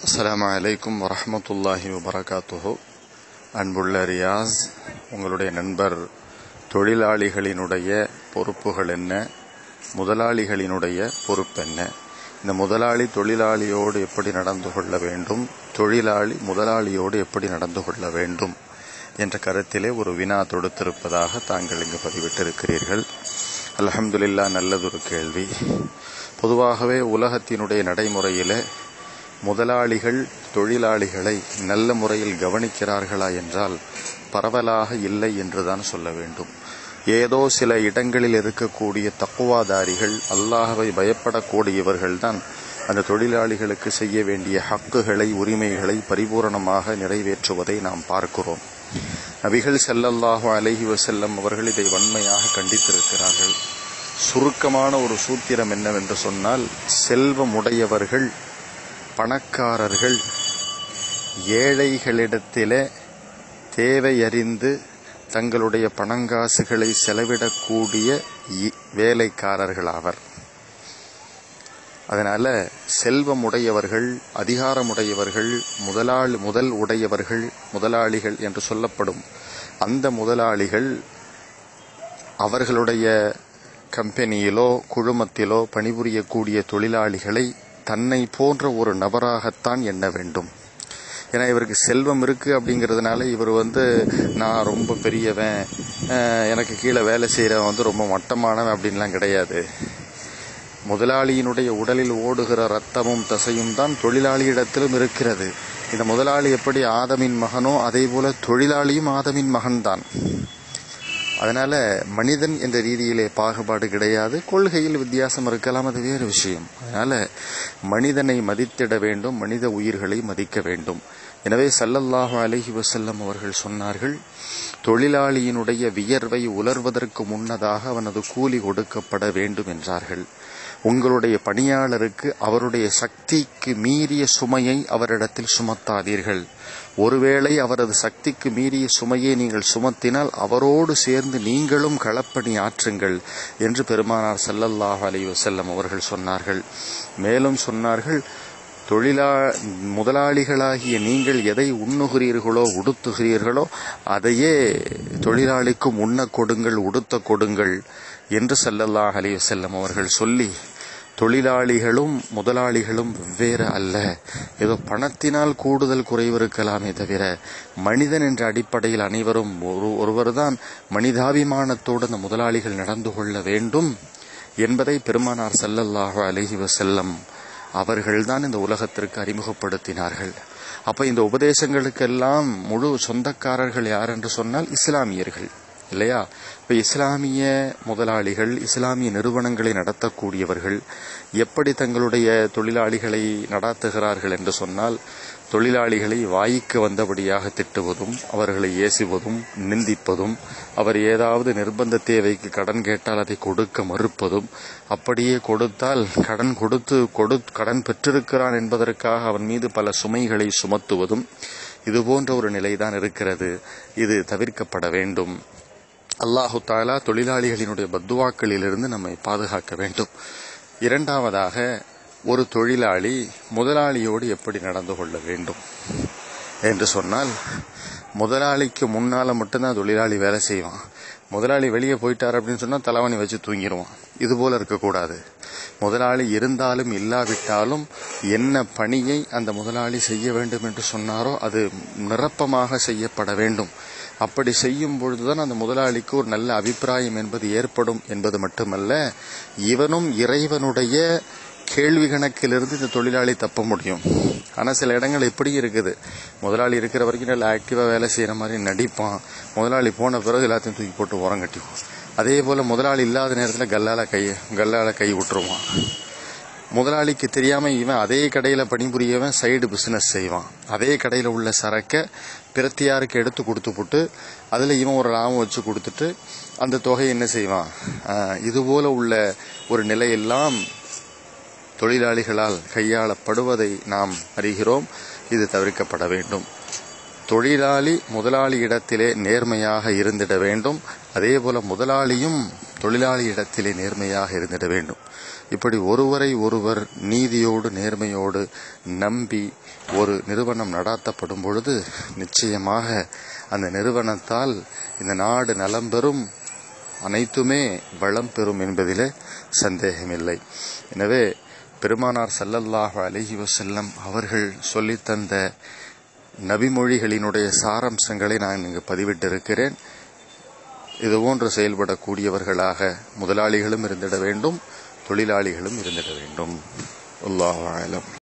அஸ்ஸலாமு அலைக்கும் வரஹ்மத்துல்லாஹி வபரகாத்துஹு அன்புள்ள ரியாஸ் உங்களுடைய நண்பர் தொழிலாளிகளினுடைய பொறுப்புகள் என்ன முதலாளிகளினுடைய பொறுப்பென்ன இந்த முதலாளி தொழிலாளியோடு எப்படி நடந்து கொள்ள வேண்டும் தொழிலாளி முதலாளியோடு எப்படி நடந்து கொள்ள வேண்டும் என்ற கருத்திலே ஒரு வினா தொடுத்திருப்பதாக தாங்கள் இங்கு பதிவிட்டிருக்கிறீர்கள் அல்ஹம்துலில்லா நல்லதொரு கேள்வி பொதுவாகவே உலகத்தினுடைய நடைமுறையிலே முதலாளிகள் தொழிலாளிகளை நல்ல முறையில் கவனிக்கிறார்களா என்றால் பரவலாக இல்லை என்றுதான் சொல்ல வேண்டும் ஏதோ சில இடங்களில் இருக்கக்கூடிய தக்குவாதாரிகள் அல்லாஹவை பயப்படக்கூடியவர்கள்தான் அந்த தொழிலாளிகளுக்கு செய்ய வேண்டிய ஹக்குகளை உரிமைகளை பரிபூரணமாக நிறைவேற்றுவதை நாம் பார்க்கிறோம் நபிகள் செல்லல்லாஹு அலைஹி வசல்லம் அவர்கள் இதை வன்மையாக கண்டித்திருக்கிறார்கள் சுருக்கமான ஒரு சூத்திரம் என்னவென்று சொன்னால் செல்வமுடையவர்கள் பணக்காரர்கள் ஏழைகளிடத்திலே தேவையறிந்து தங்களுடைய பணங்காசுகளை செலவிடக்கூடிய இ- வேலைக்காரர்களாவர் அதனால செல்வமுடையவர்கள் அதிகாரமுடையவர்கள் முதலாளி முதல் உடையவர்கள் முதலாளிகள் என்று சொல்லப்படும் அந்த முதலாளிகள் அவர்களுடைய கம்பெனியிலோ குழுமத்திலோ பணிபுரியக்கூடிய தொழிலாளிகளை தன்னை போன்ற ஒரு நபராகத்தான் எண்ண வேண்டும் ஏன்னா இவருக்கு செல்வம் இருக்கு அப்படிங்கிறதுனால இவர் வந்து நான் ரொம்ப பெரியவன் அஹ், எனக்கு கீழே வேலை செய்கிறவன் வந்து ரொம்ப மட்டமானவன் அப்படின்லாம் கிடையாது முதலாளியினுடைய உடலில் ஓடுகிற ரத்தமும் தசையும் தான் தொழிலாளியிடத்திலும் இருக்கிறது இந்த முதலாளி எப்படி ஆதமின் மகனோ அதே போல தொழிலாளியும் ஆதமின் மகன்தான் அதனால மனிதன் என்ற ரீதியிலே பாகுபாடு கிடையாது கொள்கையில் வித்தியாசம் இருக்கலாம் அது வேறு விஷயம் அதனால மனிதனை மதித்திட வேண்டும் மனித உயிர்களை மதிக்க வேண்டும் எனவே ஸல்லல்லாஹு அலைஹி வஸல்லம் அவர்கள் சொன்னார்கள் தொழிலாளியினுடைய வியர்வை உலர்வதற்கு முன்னதாக அவனது கூலி கொடுக்கப்பட வேண்டும் என்றார்கள் உங்களுடைய பணியாளருக்கு அவருடைய சக்திக்கு மீறிய சுமையை அவரிடத்தில் சுமத்தாதீர்கள் ஒருவேளை அவரது சக்திக்கு மீறிய சுமையை நீங்கள் சுமத்தினால் அவரோடு சேர்ந்து நீங்களும் களப்பணி ஆற்றுங்கள் என்று பெருமானார் ஸல்லல்லாஹு அலைஹி வஸல்லம் அவர்கள் சொன்னார்கள் மேலும் சொன்னார்கள் தொழிலா முதலாளிகளாகிய நீங்கள் எதை உண்ணுகிறீர்களோ உடுத்துகிறீர்களோ அதையே தொழிலாளிக்கும் உண்ண கொடுங்கள் உடுத்த கொடுங்கள் என்று ஸல்லல்லாஹு அலைஹி வஸல்லம் அவர்கள் சொல்லி தொழிலாளிகளும் முதலாளிகளும் வெவ்வேறு அல்ல ஏதோ பணத்தினால் கூடுதல் குறைவு இருக்கலாமே தவிர மனிதன் என்ற அடிப்படையில் அனைவரும் ஒரு ஒருவர்தான் மனிதாபிமானத்தோடு அந்த முதலாளிகள் நடந்து கொள்ள வேண்டும் என்பதை பெருமானார் ஸல்லல்லாஹு அலைஹி வஸல்லம் அவர்கள்தான் இந்த உலகத்திற்கு அறிமுகப்படுத்தினார்கள் அப்ப இந்த உபதேசங்களுக்கெல்லாம் முழு சொந்தக்காரர்கள் யார் என்று சொன்னால் இஸ்லாமியர்கள் இல்லையா இப்ப இஸ்லாமிய முதலாளிகள் இஸ்லாமிய நிறுவனங்களை நடத்தக்கூடியவர்கள் எப்படி தங்களுடைய தொழிலாளிகளை நடாத்துகிறார்கள் என்று சொன்னால் தொழிலாளிகளை வாய்க்கு வந்தபடியாக திட்டுவதும் அவர்களை ஏசுவதும் நிந்திப்பதும் அவர் ஏதாவது நிர்பந்த தேவைக்கு கடன் கேட்டால் அதை கொடுக்க மறுப்பதும் அப்படியே கொடுத்தால் கடன் கொடுத்து கொடு கடன் பெற்றிருக்கிறான் என்பதற்காக அவன் மீது பல சுமைகளை சுமத்துவதும் இது போன்ற ஒரு நிலைதான் இருக்கிறது இது தவிர்க்கப்பட வேண்டும் அல்லாஹு தாலா தொழிலாளிகளினுடைய பத்துவாக்களிலிருந்து நம்மை பாதுகாக்க வேண்டும் இரண்டாவதாக ஒரு தொழிலாளி முதலாளியோடு எப்படி நடந்து கொள்ள வேண்டும் என்று சொன்னால் முதலாளிக்கு முன்னால மட்டும்தான் தொழிலாளி வேலை செய்வான் முதலாளி வெளியே போயிட்டார் அப்படின்னு சொன்னா தலைவணி வச்சு தூங்கிடுவான் இது போல இருக்கக்கூடாது முதலாளி இருந்தாலும் இல்லாவிட்டாலும் என்ன பணியை அந்த முதலாளி செய்ய வேண்டும் என்று சொன்னாரோ அது நிரப்பமாக செய்யப்பட வேண்டும் அப்படி செய்யும் பொழுதுதான் அந்த முதலாளிக்கு ஒரு நல்ல அபிப்பிராயம் என்பது ஏற்படும் என்பது மட்டுமல்ல இவனும் இறைவனுடைய கேள்வி கணக்கிலிருந்து இந்த தொழிலாளி தப்ப முடியும் ஆனால் சில இடங்கள் எப்படி இருக்குது முதலாளி இருக்கிற வரைக்கும் நல்லா ஆக்டிவாக வேலை செய்கிற மாதிரி நடிப்பான் முதலாளி போன பிறகு எல்லாத்தையும் தூக்கி போட்டு உரம் கட்டிக்குவான் அதே போல் முதலாளி இல்லாத நேரத்தில் கல்லால கை கல்லால கை விட்டுருவான் முதலாளிக்கு தெரியாம இவன் அதே கடையில பணிபுரியவன் சைடு பிசினஸ் செய்வான் அதே கடையில உள்ள சரக்கை பிரத்தியாருக்கு எடுத்து கொடுத்துப்புட்டு அதுல இவன் ஒரு லாபம் வச்சு கொடுத்துட்டு அந்த தொகை என்ன செய்வான் ஆஹ், இது போல உள்ள ஒரு நிலையெல்லாம் தொழிலாளிகளால் கையாளப்படுவதை நாம் அறிகிறோம் இது தவிர்க்கப்பட வேண்டும் தொழிலாளி முதலாளி இடத்திலே நேர்மையாக இருந்திட வேண்டும் அதே போல முதலாளியும் தொழிலாளி இடத்திலே நேர்மையாக இருந்திட வேண்டும் இப்படி ஒருவரை ஒருவர் நீதியோடு நேர்மையோடு நம்பி ஒரு நிறுவனம் நடாத்தப்படும் பொழுது நிச்சயமாக அந்த நிறுவனத்தால் இந்த நாடு நலம் பெறும் அனைத்துமே வளம் பெறும் என்பதிலே சந்தேகமில்லை எனவே பெருமானார் சல்லல்லாஹு அலைஹி வஸல்லம் அவர்கள் சொல்லித்தந்த நபிமொழிகளினுடைய சாரம்சங்களை நான் இங்கு பதிவிட்டிருக்கிறேன் இதுபோன்று செயல்படக்கூடியவர்களாக முதலாளிகளும் இருந்திட வேண்டும் தொழிலாளிகளும் இருந்திட வேண்டும் அல்லாஹ் ஆலம்